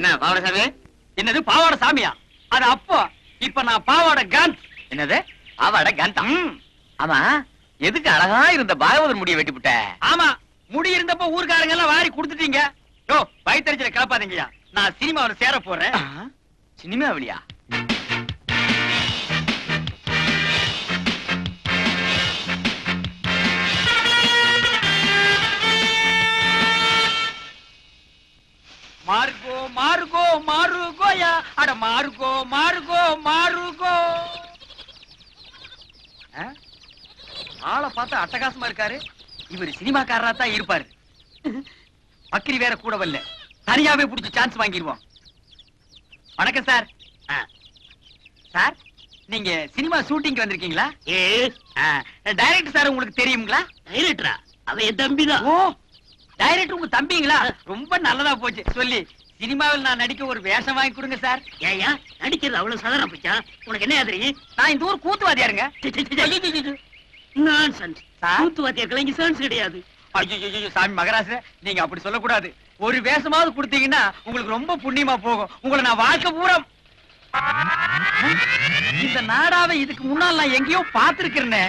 என்ன பாவட சாமி என்னது பாவாடை சாமியா அது அப்போ இப்ப நான் பாவாடை காந்த் என்னது பாவாட கந்தம் ஆமா எதுக்கு அழகா இருந்த பாகவதர் முடிய வெட்டி விட்ட ஆமா முடி இருந்தப்ப ஊர்க்காரங்க எல்லாம் வாரி கொடுத்துட்டீங்க யோ வயிற்றுல கிளப்பாதீங்கய்யா நான் சினிமாவில் சேர போறேன் சினிமா வழியா மாறுகோ மாறுகோ மாறுகோயா அட மாறுகோ மாறுகோ மாறுகோ ஆ? ஆளை பார்த்தா அட்டகாசமா இருக்காரு இவர் சினிமாக்காரரா தான் இருப்பாரு பக்கிரி வேற கூட வரல தனியாவே புடிச்சு சான்ஸ் வாங்கிடுவோம் வணக்கம் சார் ஆ. சார் நீங்க சினிமா ஷூட்டிங் வந்திருக்கீங்களா ஏ டைரக்டர் சார் உங்களுக்கு தெரியுங்களா டைரக்டரா அவன் என் தம்பி தான் ஓ டைரக்டர் உங்க தம்பிங்களா ரொம்ப நல்லதா போச்சு சொல்லி சினிமாவில் நான் நடிக்க ஒரு வேஷம் வாங்கி கொடுங்க சார் ஏயா நடிக்கிறது அவ்வளவு சாதாரண போச்சா உனக்கு என்ன தெரியும் நான் இந்த ஊர் கூத்துவாதியாருங்க நான்சென்ஸ் சார்? கூத்துவாத்திய கலைஞர் சான்ஸ் கிடையாது ஐயோ சாமி மகராச நீங்க அப்படி சொல்லக்கூடாது ஒரு வேஷமாவது கொடுத்தீங்கன்னா உங்களுக்கு ரொம்ப புண்ணியமா போகும் உங்களை நான் வாழ்க்கை பூரா இந்த நாடாவை இதுக்கு முன்னால் நான் எங்கேயோ பார்த்திருக்கிறேனே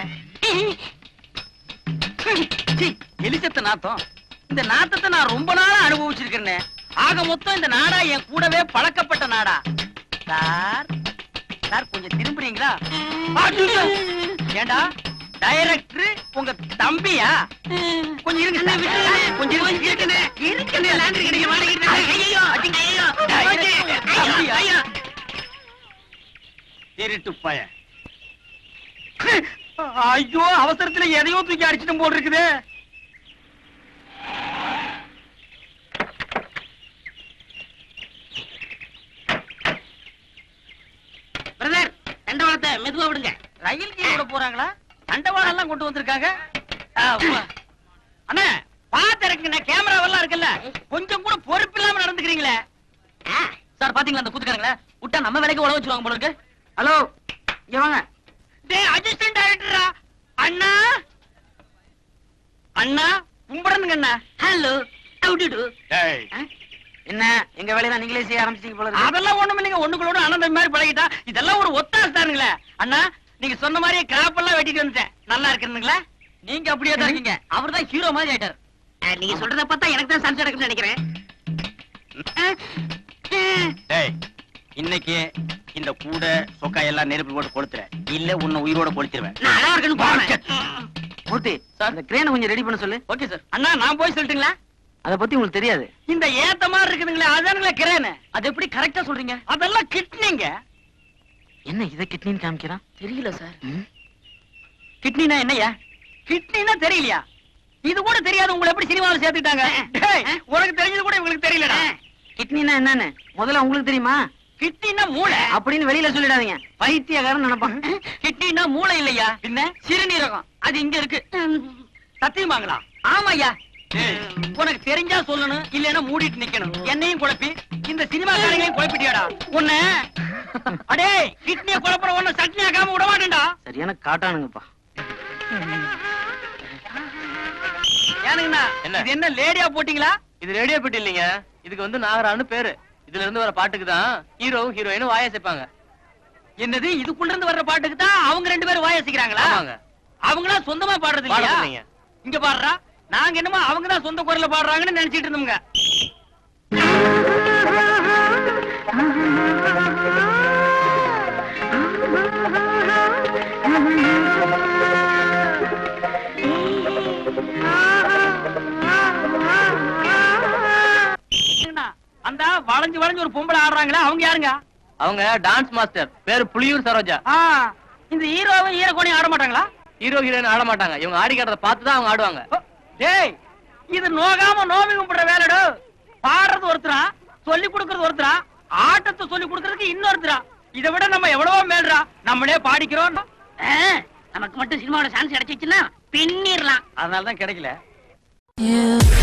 சீ, எலிசத்த நாத்தம் இந்த நாத்தத்தை நான் ரொம்ப நாளா அனுபவிச்சிருக்கிறேனே ஆக மொத்தம் இந்த நாடா என் கூடவே பழக்கப்பட்ட நாடா சார் சார் கொஞ்சம் திரும்புறீங்களா ஐயோ! ஏண்டா டைரக்டர் உங்க தம்பியா கொஞ்சம் இருங்க சார். கொஞ்சம் இருங்க இருக்குனே இருக்குனே லாண்டரி கடைக்கு வாடகை ஐயோ ஐயோ தம்பியா திருட்டு பையன் ஐயோ அவசரத்துல எதையோ தூக்கி அடிச்சிட்டு போல் இருக்குதே பிரதர் தண்டவாளத்தை மெதுவா விடுங்க ரயில் கீழ விட போறாங்களா தண்டவாளம் எல்லாம் கொண்டு வந்திருக்காங்க அப்பா. அண்ணா பாத்து இருக்குங்க கேமராவெல்லாம் இருக்குல்ல கொஞ்சம் கூட பொறுப்பு இல்லாம நடந்துக்கிறீங்களே சார் பாத்தீங்களா அந்த கூத்துக்காரங்கள விட்டா நம்ம வேலைக்கு உழவு வச்சிருவாங்க போல இருக்கு ஹலோ இங்க வாங்க டேய் அசிஸ்டன்ட் டைரக்டரா அண்ணா அண்ணா கும்பிடணுங்க அண்ணா ஹலோ அவுட்டு என்ன எங்க வேலையெல்லாம் நீங்களே செய்ய ஆரம்பிச்சீங்க போல அதெல்லாம் ஒண்ணும் இல்லைங்க ஒண்ணுக்குள்ள அனந்த மாதிரி பழகிட்டா இதெல்லாம் ஒரு ஒத்தாசு தானுங்களே அண்ணா நீங்க சொன்ன மாதிரியே கிராப் எல்லாம் வெட்டிட்டு வந்துட்டேன் நல்லா இருக்குதுங்களா நீங்க அப்படியே தான் இருக்கீங்க அவர் தான் ஹீரோ மாதிரி ஆயிட்டார் நீங்க சொல்றத பார்த்தா எனக்கு தான் சான்ஸ் எடுக்குன்னு நினைக்கிறேன் டேய் இன்னைக்கு இந்த கூட சொக்கா எல்லாம் நெருப்பு போட்டு கொளுத்துற இல்ல உன்னை உயிரோட கொளுத்திடுவேன் நான் அழகா இருக்குன்னு போறேன் மூர்த்தி சார். இந்த கிரேனை கொஞ்சம் ரெடி பண்ண சொல்லு ஓகே சார் அண்ணா நான் போய் சொல்லட்டுங்களா அத பத்தி உங்களுக்கு தெரியாது இந்த ஏத்த மாதிரி இருக்குதுங்களே அதானுங்களே கிரேனு அது எப்படி கரெக்டா சொல்றீங்க அதெல்லாம் கிட்னிங்க என்ன இத கிட்னின்னு காமிக்கிறான் தெரியல சார் கிட்னினா என்னய்யா கிட்னினா தெரியலையா இது கூட தெரியாது உங்களை எப்படி சினிமாவில் சேர்த்துட்டாங்க டேய், உனக்கு தெரிஞ்சது கூட இவங்களுக்கு தெரியலடா கிட்னினா என்னன்னு முதல்ல உங்களுக்கு தெரியுமா கிட்னினா மூளை அப்படின்னு வெளியில சொல்லிடாதீங்க பைத்தியக்காரன் நினைப்பான் கிட்னினா மூளை இல்லையா பின்ன சிறுநீரகம் அது இங்க இருக்கு சத்தியமாங்களா ஆமாய்யா டேய், உனக்கு தெரிஞ்சா சொல்லணும் இல்லைன்னா மூடிட்டு நிக்கணும் என்னையும் குழப்பி இந்த சினிமா காரங்களையும் குழப்பிட்டியாடா உன்னை அடே கிட்னிய குழப்புற உன்னை சட்னி ஆக்காம விட மாட்டேன்டா சரியான காட்டானுங்கப்பா ஏனுங்கண்ணா என்ன? இது என்ன லேடியா போட்டீங்களா இது ரேடியோ பெட்டி இல்லைங்க இதுக்கு வந்து நாகரான்னு பேரு இதுல இருந்து வர பாட்டுக்கு தான் ஹீரோவும் ஹீரோயினும் வாய சேர்ப்பாங்க என்னது இதுக்குள்ள இருந்து வர்ற பாட்டுக்கு தான் அவங்க ரெண்டு பேரும் வாயசிக்கிறாங்களா ஆமாங்க அவங்களா சொந்தமா பாடுறது இல்லையா பாடுறது இல்லைங்க. இங்க பாடுறா நாங்க என்னமோ அவங்க தான் சொந்த குரல்ல பாடுறாங்கன்னு நினைச்சிட்டு இருந்தோங்க என்னண்ணா, அந்த வளைஞ்சு வளைஞ்சு ஒரு பொம்பளை ஆடுறாங்களா அவங்க யாருங்க அவங்க டான்ஸ் மாஸ்டர் பேரு புலியூர் சரோஜா ஆ, இந்த ஹீரோவும் ஹீரோகோனையும் ஆட மாட்டாங்களா ஹீரோ ஹீரோயின் ஆட மாட்டாங்க இவங்க ஆடி காட்டுறத பார்த்து தான் அவங்க ஆடுவாங்க ஓ, டேய் இது நோகாம நோமி கும்பிடுற வேலைடு பாடுறது ஒருத்தரா சொல்லி கொடுக்கறது ஒருத்தரா ஆட்டத்தை சொல்லி கொடுக்கறதுக்கு இன்னொருத்தரா இதை விட நம்ம எவ்வளவோ மேல்றா நம்மளே பாடிக்கிறோம் நமக்கு மட்டும் சினிமாவோட சான்ஸ் கிடைச்சிச்சுன்னா பின்னிரலாம் அதனால தான் கிடைக்கல You